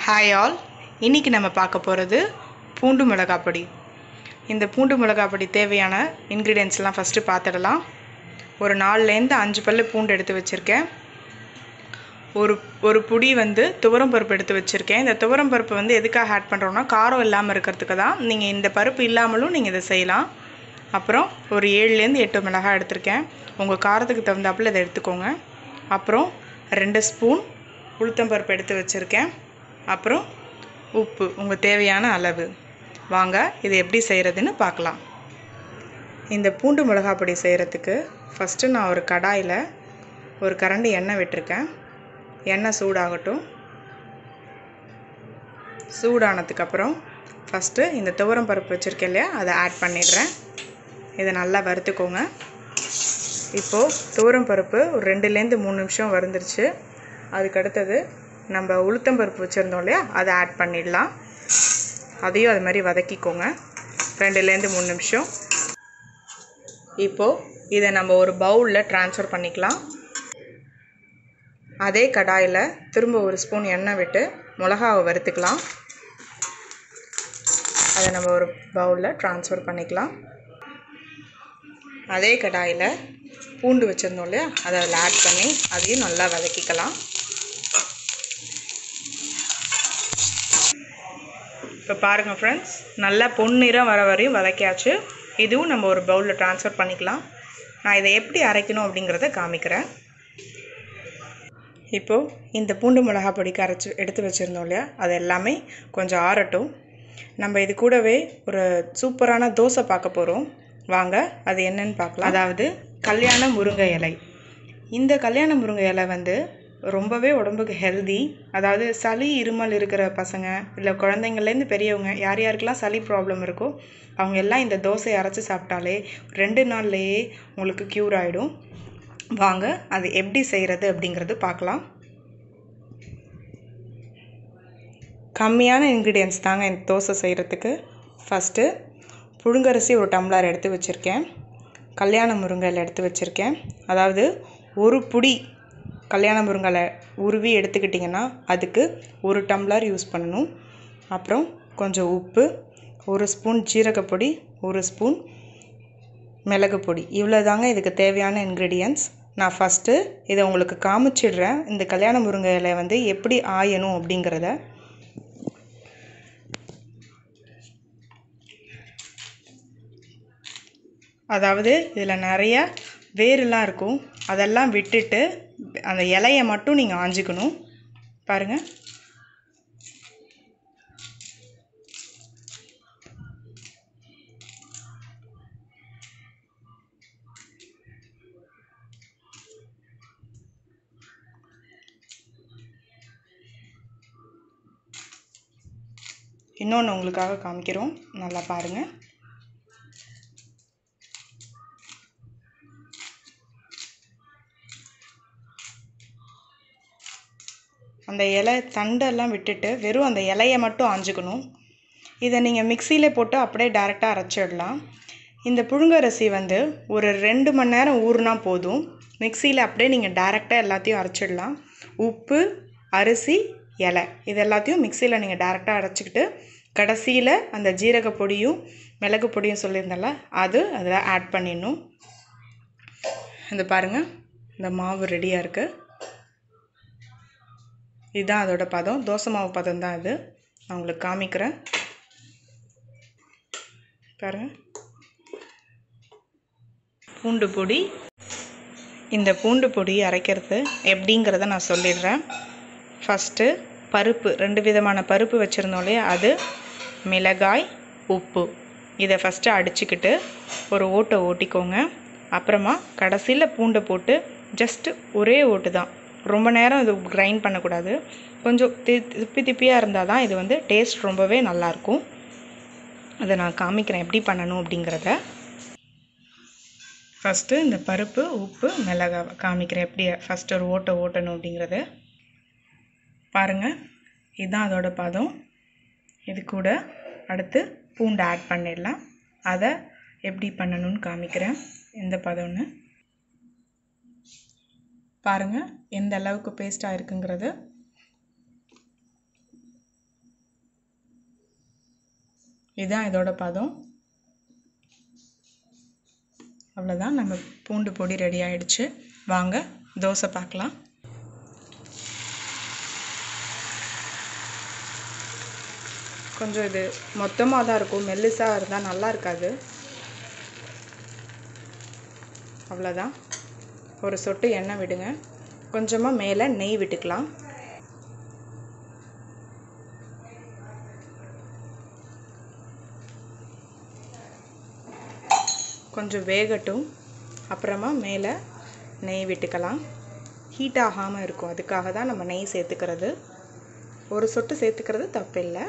hi all இன்னைக்கு நம்ம பார்க்க போகிறது பூண்டு மிளகாய் பொடி இந்த பூண்டு மிளகாய் பொடி தேவையான இன்க்ரீடியன்ஸ்லாம் ஃபஸ்ட்டு பார்த்துடலாம் ஒரு நாலுலேருந்து அஞ்சு பல்லு பூண்டு எடுத்து வச்சுருக்கேன் ஒரு ஒரு புடி வந்து துவரம் பருப்பு எடுத்து வச்சுருக்கேன் இந்த துவரம் பருப்பு வந்து எதுக்காக ஆட் பண்ணுறோன்னா காரம் இல்லாமல் இருக்கிறதுக்கு தான் நீங்கள் இந்த பருப்பு இல்லாமலும் நீங்கள் இதை செய்யலாம் அப்புறம் ஒரு ஏழுலேருந்து எட்டு மிளகாய் எடுத்திருக்கேன் உங்கள் காரத்துக்கு தகுந்தாப்புல இதை எடுத்துக்கோங்க அப்புறம் ரெண்டு ஸ்பூன் உளுத்தம்பருப்பு எடுத்து வச்சுருக்கேன் அப்புறம் உப்பு உங்கள் தேவையான அளவு வாங்க இது எப்படி செய்கிறதுன்னு பார்க்கலாம் இந்த பூண்டு மிளகாய் பொடி செய்கிறதுக்கு ஃபஸ்ட்டு நான் ஒரு கடாயில் ஒரு கரண்டி எண்ணெய் விட்டிருக்கேன் எண்ணெய் சூடாகட்டும் சூடானதுக்கப்புறம் ஃபஸ்ட்டு இந்த துவரம் பருப்பு வச்சுருக்கேன் இல்லையா அதை ஆட் பண்ணிடுறேன் இதை நல்லா வறுத்துக்கோங்க இப்போது துவரம் பருப்பு ஒரு ரெண்டுலேருந்து மூணு நிமிஷம் வறுந்துருச்சு அதுக்கு அடுத்தது நம்ம உளுத்தம்பருப்பு வச்சுருந்தோம் இல்லையா அதை ஆட் பண்ணிடலாம் அதையும் அது மாதிரி வதக்கிக்கோங்க ரெண்டுலேருந்து மூணு நிமிஷம் இப்போது இதை நம்ம ஒரு பவுலில் ட்ரான்ஸ்ஃபர் பண்ணிக்கலாம் அதே கடாயில் திரும்ப ஒரு ஸ்பூன் எண்ணெய் விட்டு மிளகாவை வறுத்துக்கலாம் அதை நம்ம ஒரு பவுலில் ட்ரான்ஸ்ஃபர் பண்ணிக்கலாம் அதே கடாயில் பூண்டு வச்சுருந்தோம் இல்லையா அதை அதில் ஆட் பண்ணி அதையும் நல்லா வதக்கிக்கலாம் இப்போ பாருங்கள் ஃப்ரெண்ட்ஸ் நல்லா பொன்னிறம் வர வரையும் வதக்கியாச்சு இதுவும் நம்ம ஒரு பவுலில் ட்ரான்ஸ்ஃபர் பண்ணிக்கலாம் நான் இதை எப்படி அரைக்கணும் அப்படிங்கிறத காமிக்கிறேன் இப்போது இந்த பூண்டு மிளகா பொடிக்கு அரைச்சி எடுத்து வச்சுருந்தோம் இல்லையா அது எல்லாமே கொஞ்சம் ஆறட்டும் நம்ம இது கூடவே ஒரு சூப்பரான தோசை பார்க்க போகிறோம் வாங்க அது என்னன்னு பார்க்கலாம் அதாவது கல்யாண முருங்கை இலை இந்த கல்யாண முருங்கை இலை வந்து ரொம்பவே உடம்புக்கு ஹெல்தி அதாவது சளி இருமல் இருக்கிற பசங்க இல்லை குழந்தைங்கள்லேருந்து பெரியவங்க யார் யாருக்கெல்லாம் சளி ப்ராப்ளம் இருக்கோ அவங்க எல்லாம் இந்த தோசையை அரைச்சி சாப்பிட்டாலே ரெண்டு நாள்லேயே உங்களுக்கு க்யூர் ஆகிடும் வாங்க அது எப்படி செய்கிறது அப்படிங்கிறது பார்க்கலாம் கம்மியான இன்க்ரீடியன்ஸ் தாங்க இந்த தோசை செய்கிறதுக்கு ஃபஸ்ட்டு புழுங்கரிசி ஒரு டம்ளர் எடுத்து வச்சுருக்கேன் கல்யாண முருங்கல் எடுத்து வச்சுருக்கேன் அதாவது ஒரு புடி கல்யாண முருங்கலை உருவி எடுத்துக்கிட்டிங்கன்னா அதுக்கு ஒரு டம்ளர் யூஸ் பண்ணணும் அப்புறம் கொஞ்சம் உப்பு ஒரு ஸ்பூன் ஜீரகப்பொடி ஒரு ஸ்பூன் மிளகு பொடி இவ்வளோ தாங்க இதுக்கு தேவையான இன்க்ரீடியன்ஸ் நான் ஃபஸ்ட்டு இதை உங்களுக்கு காமிச்சிடுறேன் இந்த கல்யாண முருங்கை இலை வந்து எப்படி ஆயணும் அப்படிங்கிறத அதாவது இதில் நிறைய வேரெலாம் இருக்கும் அதெல்லாம் விட்டுட்டு அந்த இலையை மட்டும் நீங்கள் ஆஞ்சிக்கணும் பாருங்கள் இன்னொன்று உங்களுக்காக காமிக்கிறோம் நல்லா பாருங்கள் அந்த இலை தண்டெல்லாம் விட்டுட்டு வெறும் அந்த இலையை மட்டும் ஆஞ்சிக்கணும் இதை நீங்கள் மிக்சியில் போட்டு அப்படியே டேரெக்டாக அரைச்சிடலாம் இந்த புழுங்கரிசி வந்து ஒரு ரெண்டு மணி நேரம் ஊறுனா போதும் மிக்சியில் அப்படியே நீங்கள் டேரெக்டாக எல்லாத்தையும் அரைச்சிடலாம் உப்பு அரிசி இலை இது எல்லாத்தையும் மிக்சியில் நீங்கள் டேரெக்டாக அரைச்சிக்கிட்டு கடைசியில் அந்த ஜீரக பொடியும் மிளகு பொடியும் சொல்லியிருந்தல அது அதில் ஆட் பண்ணிடணும் இந்த பாருங்கள் இந்த மாவு ரெடியாக இருக்குது இதுதான் அதோட பதம் தோசை மாவு பதம் தான் இது நான் உங்களுக்கு காமிக்கிறேன் பாருங்கள் பூண்டு பொடி இந்த பூண்டு பொடி அரைக்கிறது எப்படிங்கிறத நான் சொல்லிடுறேன் ஃபஸ்ட்டு பருப்பு ரெண்டு விதமான பருப்பு வச்சுருந்தோம் இல்லையா அது மிளகாய் உப்பு இதை ஃபஸ்ட்டு அடிச்சுக்கிட்டு ஒரு ஓட்டை ஓட்டிக்கோங்க அப்புறமா கடைசியில் பூண்டை போட்டு ஜஸ்ட்டு ஒரே ஓட்டு தான் ரொம்ப நேரம் இது கிரைண்ட் பண்ணக்கூடாது கொஞ்சம் தி திப்பி திப்பியாக இருந்தால் தான் இது வந்து டேஸ்ட் ரொம்பவே நல்லாயிருக்கும் அதை நான் காமிக்கிறேன் எப்படி பண்ணணும் அப்படிங்கிறத ஃபஸ்ட்டு இந்த பருப்பு உப்பு மிளகாய் காமிக்கிறேன் எப்படி ஃபஸ்ட்டு ஒரு ஓட்டை ஓட்டணும் அப்படிங்கிறத பாருங்கள் இதுதான் அதோட பதம் இது கூட அடுத்து பூண்டு ஆட் பண்ணிடலாம் அதை எப்படி பண்ணணும்னு காமிக்கிறேன் எந்த பதம்னு பாருங்கள் எந்த அளவுக்கு பேஸ்ட்டாக இருக்குங்கிறது இதுதான் இதோட பதம் அவ்வளோதான் நம்ம பூண்டு பொடி ரெடி ஆயிடுச்சு வாங்க தோசை பார்க்கலாம் கொஞ்சம் இது மொத்தமாக தான் இருக்கும் மெல்லிசாக இருந்தால் நல்லா இருக்காது அவ்வளோதான் ஒரு சொட்டு எண்ணெய் விடுங்க கொஞ்சமாக மேலே நெய் விட்டுக்கலாம் கொஞ்சம் வேகட்டும் அப்புறமா மேலே நெய் விட்டுக்கலாம் ஹீட் ஆகாமல் இருக்கும் அதுக்காக தான் நம்ம நெய் சேர்த்துக்கிறது ஒரு சொட்டு சேர்த்துக்கிறது தப்பில்லை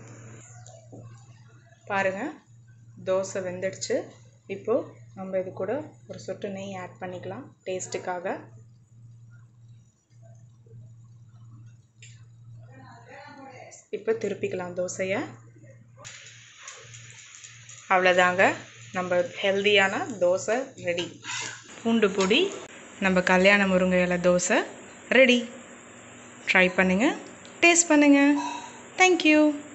பாருங்கள் தோசை வெந்துடுச்சு இப்போது நம்ம இது கூட ஒரு சொட்டு நெய் ஆட் பண்ணிக்கலாம் டேஸ்ட்டுக்காக இப்போ திருப்பிக்கலாம் தோசையை அவ்வளோதாங்க நம்ம ஹெல்தியான தோசை ரெடி பூண்டு பொடி நம்ம கல்யாண முருங்கை இலை தோசை ரெடி ட்ரை பண்ணுங்கள் டேஸ்ட் பண்ணுங்கள் தேங்க்யூ